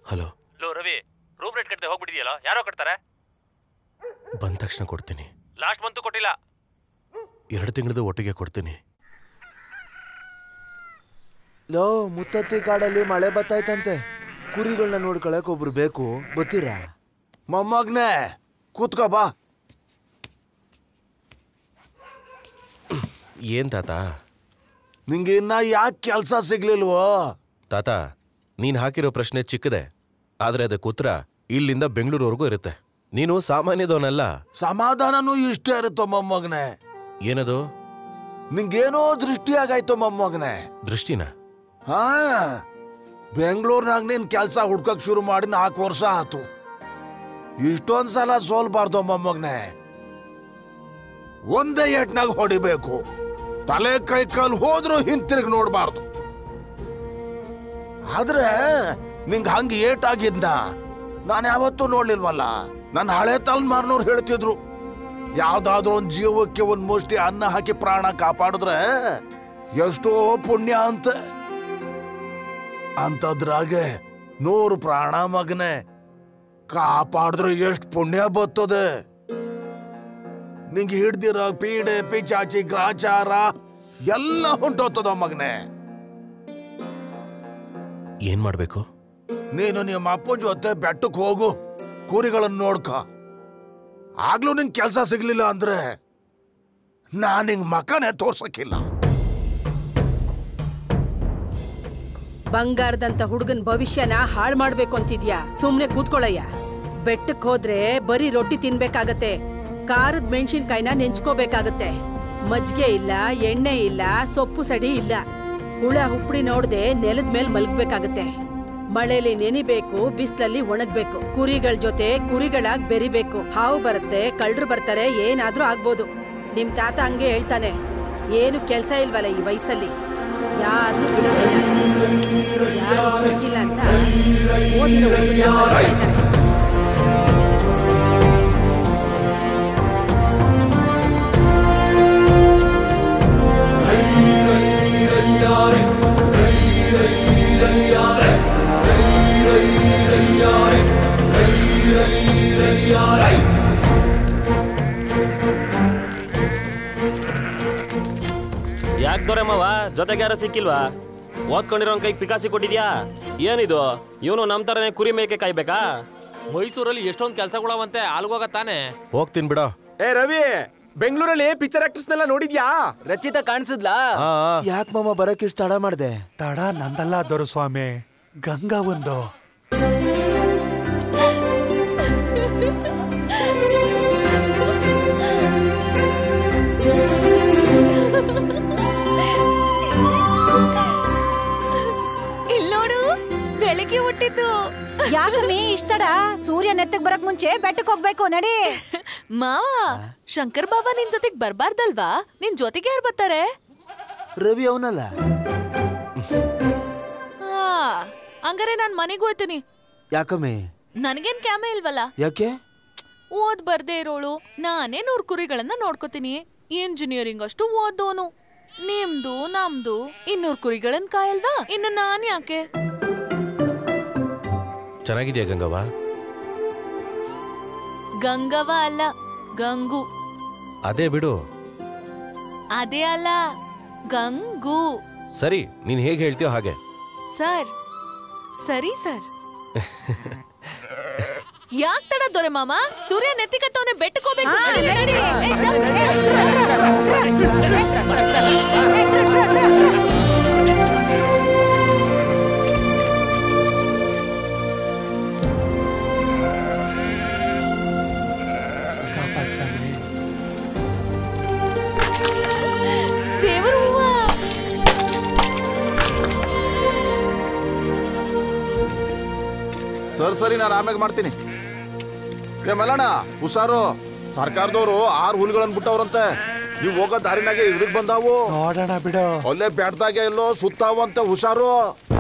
Hello ಲೋ Ravi room rate ಕಟ್ಟದೆ ಹೋಗ್ಬಿಟ್ಟಿದ್ಯಲ್ಲ ಯಾರೋ ಕಟ್ತಾರೆ ಬಂದ ತಕ್ಷಣ ಕೊಡ್ತೀನಿ ಲಾಸ್ಟ್ ಮಂತು ಕೊಟ್ಟಿಲ್ಲ ಎರಡು ತಿಂಗಳದು ಒಟ್ಟಿಗೆ ಕೊಡ್ತೀನಿ ಲೋ ಮುತ್ತತ್ತಿ ಕಾಡಲ್ಲಿ ಮಳೆ ಬತ್ತಾಯ್ತಂತೆ ಕುರಿಗಳನ್ನ ನೋಡ್ಕೊಳಕ್ ಒಬ್ರು ಬೇಕು ಬತ್ತೀರಾ ಮೊಮ್ಮಗ್ನೆ ಕೂತ್ಕೋ ಬಾ ಏನ್ ತಾತ ನಿಂಗೆ ಇನ್ನ ಯಾಕೆ ಕೆಲಸ ಸಿಗ್ಲಿಲ್ವೋ ತಾತ ನೀನ್ ಹಾಕಿರೋ ಪ್ರಶ್ನೆ ಚಿಕ್ಕದೆ ಆದ್ರೆ ಅದಕ್ಕೆ ಉತ್ತರ ಇಲ್ಲಿಂದ ಬೆಂಗಳೂರುವರೆಗೂ ಇರುತ್ತೆ ನೀನು ಸಾಮಾನ್ಯದವನಲ್ಲ ಸಮಾಧಾನನೂ ಇಷ್ಟೇ ಇರುತ್ತೋ ಮೊಮ್ಮಗನೆ ಏನದು ನಿಂಗೇನೋ ದೃಷ್ಟಿ ಆಗಾಯ್ತು ಮೊಮ್ಮಗನೆ ದೃಷ್ಟಿನ ಹಾ ಬೆಂಗಳೂರಿನಾಗ ನೀನ್ ಕೆಲಸ ಹುಡ್ಕಕ್ ಶುರು ಮಾಡಿ ನಾಲ್ಕು ವರ್ಷ ಆತು ಇಷ್ಟೊಂದ್ ಸಲ ಸೋಲ್ಬಾರ್ದು ಮೊಮ್ಮಗನೆ ಒಂದೇ ಏಟ್ನಾಗ ಹೊಡಿಬೇಕು ತಲೆ ಕೈ ಕಾಲು ಹೋದ್ರೂ ಹಿಂತಿರುಗಿ ನೋಡ್ಬಾರ್ದು ಆದ್ರೆ ನಿಂಗ್ ಹಂಗ ಏಟಾಗಿದ್ದ ನಾನು ಯಾವತ್ತೂ ನೋಡ್ಲಿಲ್ವಲ್ಲ ನನ್ನ ಹಳೆ ತಲೆಮಾರ್ನವ್ರು ಹೇಳ್ತಿದ್ರು ಯಾವ್ದಾದ್ರೂ ಒಂದ್ ಜೀವಕ್ಕೆ ಒಂದ್ ಮುಷ್ಟಿ ಅನ್ನ ಹಾಕಿ ಪ್ರಾಣ ಕಾಪಾಡಿದ್ರೆ ಎಷ್ಟೋ ಪುಣ್ಯ ಅಂತ ಅಂತದ್ರಾಗೆ ನೂರು ಪ್ರಾಣ ಮಗನೆ ಕಾಪಾಡಿದ್ರೆ ಎಷ್ಟು ಪುಣ್ಯ ಬರ್ತದೆ ನಿಂಗೆ ಹಿಡ್ದಿರೋ ಪೀಡೆ ಪಿಚಾಚಿ ಗ್ರಾಚಾರ ಎಲ್ಲ ಹೊಂಟೋಗ್ತದ ಮಗನೆ ಏನ್ ಮಾಡ್ಬೇಕು ನೀನು ನಿಮ್ಮ ಅಪ್ಪನ ಜೊತೆ ಬೆಟ್ಟಕ್ಕೆ ಹೋಗು ಕುರಿಗಳನ್ನು ನೋಡ್ಕ ಆಗ್ಲೂ ನಿಂಗೆ ಕೆಲಸ ಸಿಗ್ಲಿಲ್ಲ ಅಂದ್ರೆ ನಾನ್ ನಿಂಗ್ ಮಕನೇ ತೋರ್ಸಕ್ಕಿಲ್ಲ ಬಂಗಾರದಂತ ಹುಡುಗನ್ ಭವಿಷ್ಯನ ಹಾಳ್ ಮಾಡ್ಬೇಕು ಅಂತಿದ್ಯಾ ಸುಮ್ನೆ ಕೂತ್ಕೊಳ್ಳಯ್ಯ ಬೆಟ್ಟಕ್ ಹೋದ್ರೆ ಬರೀ ರೊಟ್ಟಿ ತಿನ್ಬೇಕಾಗತ್ತೆ ಖಾರದ ಮೆಣಸಿನ್ಕಾಯಿನ ನೆಂಚ್ಕೋಬೇಕಾಗತ್ತೆ ಮಜ್ಗೆ ಇಲ್ಲ ಎಣ್ಣೆ ಇಲ್ಲ ಸೊಪ್ಪು ಸಡಿ ಇಲ್ಲ ಹುಳ ಹುಪ್ಪಡಿ ನೋಡ್ದೆ ನೆಲದ ಮೇಲ್ ಮಲ್ಗ್ಬೇಕಾಗತ್ತೆ ಮಳೆಲಿ ನೆನಿಬೇಕು ಬಿಸ್ಲಲ್ಲಿ ಒಣಗ್ಬೇಕು ಕುರಿಗಳ ಜೊತೆ ಕುರಿಗಳಾಗ್ ಬೆರಿಬೇಕು ಹಾವು ಬರುತ್ತೆ ಕಳ್ರು ಬರ್ತಾರೆ ಏನಾದ್ರೂ ಆಗ್ಬೋದು ನಿಮ್ ತಾತ ಹಂಗೆ ಹೇಳ್ತಾನೆ ಏನು ಕೆಲ್ಸ ಇಲ್ವಲ್ಲ ಈ ವಯಸ್ಸಲ್ಲಿ ಯಾರನ್ನೂ ಬಿಡೋದಿಲ್ಲ ಯಾರು ಸಿಕ್ಕಿಲ್ಲ ಅಂತ ಓದಿರೋ ಹುಡುಗ ಬರ್ತಾ ಇದ್ದಾನೆ. ಯಾಕೆ ದೊರೆಮವ ಜೊತೆಗೆ ಯಾರು ಸಿಕ್ಕಿಲ್ವಾ ಓದ್ಕೊಂಡಿರೋನ್ ಕೈಗೆ ಪಿಕಾಸಿ ಕೊಟ್ಟಿದ್ಯಾ ಏನಿದು ಇವನು ನಮ್ ತರನೇ ಕುರಿ ಮೇಕೆ ಕಾಯ್ಬೇಕಾ ಮೈಸೂರಲ್ಲಿ ಎಷ್ಟೊಂದು ಕೆಲಸಗಳವಂತೆ ಅಲ್ಗೋಗ ತಾನೆ ಹೋಗ್ತೀನಿ ಬಿಡ ಏ ರವಿ ಬೆಂಗಳೂರಲ್ಲಿ ಪಿಕ್ಚರ್ ಆಕ್ಟರ್ಸ್ನೆಲ್ಲ ನೋಡಿದ್ಯಾ ರಚಿತಾ ಕಾಣಿಸಿದ್ಲಾ ಯಾಕೆ ಮಾಮ ಬರಕ್ ಇಷ್ಟು ತಡ ಮಾಡ್ದೆ ತಡ ನಂದಲ್ಲ ದೊರೆಸ್ವಾಮಿ ಗಂಗಾ ಒಂದು ಇಲ್ಲೋಡು ಬೆಳಿಗ್ಗೆ ಹುಟ್ಟಿದ್ದು ಯಾಕಮ್ಮಿ ಇಷ್ಟಡ ಸೂರ್ಯ ನೆತ್ತಗ್ ಬರಕ್ ಮುಂಚೆ ಬೆಟ್ಟಕ್ ಹೋಗ್ಬೇಕು ನಡಿ ಮಾವ ಶಂಕರ್ ಬಾಬಾ ನಿನ್ ಜೊತೆಗ್ ಬರ್ಬಾರ್ದಲ್ವಾ ನಿನ್ ಜೊತೆಗೆ ಯಾರು ಬರ್ತಾರೆ ರವಿ ಅವನಲ್ಲ ಆ, ಹಂಗಾರೆ ನಾನ್ ಮನೆಗೆ ಹೋಗ್ತೀನಿ ಯಾಕಮ್ಮಿ ನನ್ಗೇನ್ ಕ್ಯಾಮೆ ಇಲ್ವಲ್ಲ ಯಾಕೆ ಓದ್ ಬರ್ದೇ ಇರೋಳು ನಾನೇ ನೂರ್ ಕುರಿಗಳನ್ನ ನೋಡ್ಕೋತೀನಿ ಇಂಜಿನಿಯರಿಂಗ್ ಅಷ್ಟು ಓದೋನು ನಿಮ್ದು ನಮ್ದು ಇನ್ನೂರ್ ಕುರಿಗಳನ್ ಕಾಯಲ್ವಾ ಇನ್ನು ನಾನ್ ಯಾಕೆ ಚೆನ್ನಾಗಿದ್ಯಾ ಗಂಗವ್ವ ಗಂಗವ ಅಲ್ಲ ಗಂಗು ಅದೇ ಬಿಡು ಅದೇ ಅಲ್ಲ ಗಂಗು ಸರಿ ನೀನ್ ಹೇಗೆ ಹೇಳ್ತೀಯೋ ಹಾಗೆ ಸರ್ ಸರಿ ಸರ್ ಯಾಕ್ ತಡ ದೊರೆ ಮಾಮ ಸೂರ್ಯ ನೆತ್ತಿಕತ್ತವನೆ ಬೆಟ್ಟಕೋಬೇಕು ಕಾಪಾಡ್ ಸ್ವಾಮಿ ದೇವರ ಹೂವ ಸರಿ ಸರಿ ನಾನು ಆಮ್ಯಾಗ ಮಾಡ್ತೀನಿ ಏ ಮಲ್ಲಣ್ಣ ಹುಷಾರು ಸರ್ಕಾರದವರು ಆರು ಹುಲ್ಗಳನ್ನ ಬಿಟ್ಟವ್ರಂತೆ ನೀವು ಹೋಗೋ ದಾರಿನಾಗೆ ಇದ್ರಿಗೆ ಬಂದಾವು ನೋಡೋಣ ಬಿಡು ಅಲ್ಲೇ ಬೆಡ್ದಾಗೆ ಎಲ್ಲೋ ಸುತ್ತಾವಂತೆ ಹುಷಾರು